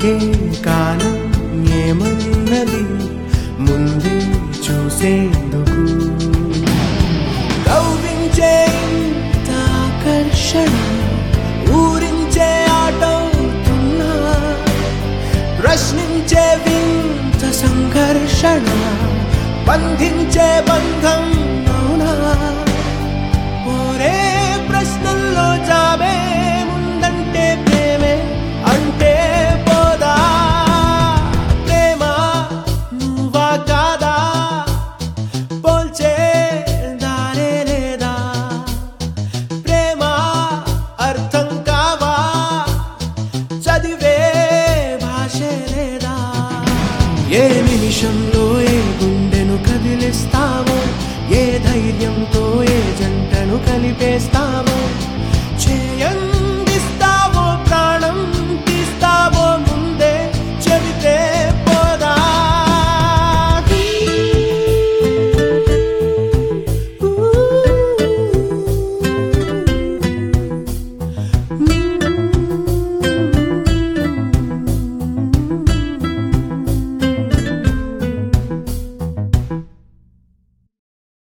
ఆగే కాలం ఏమన్నది ముందే చూసేందుకు కవ్వించే ఇంత ఆకర్షణ ఊరించే ఆటవుతున్నా ప్రశ్నించే వింత సంఘర్షణ బంధించే బంధం అవునా ఓరే ప్రశ్నల్లో జాబే ముందంటే ప్రేమే అంటే పోదా ప్రేమ నువ్వా కాదా పోల్చే దారే లేదా ప్రేమ అర్థం కావా చదివే భాషే లేదా ఏ నిమిషంలో ఏ గుండెను కదిలిస్తావో ఏ ధైర్యంతో ఏ జంటను కలిపేస్తావో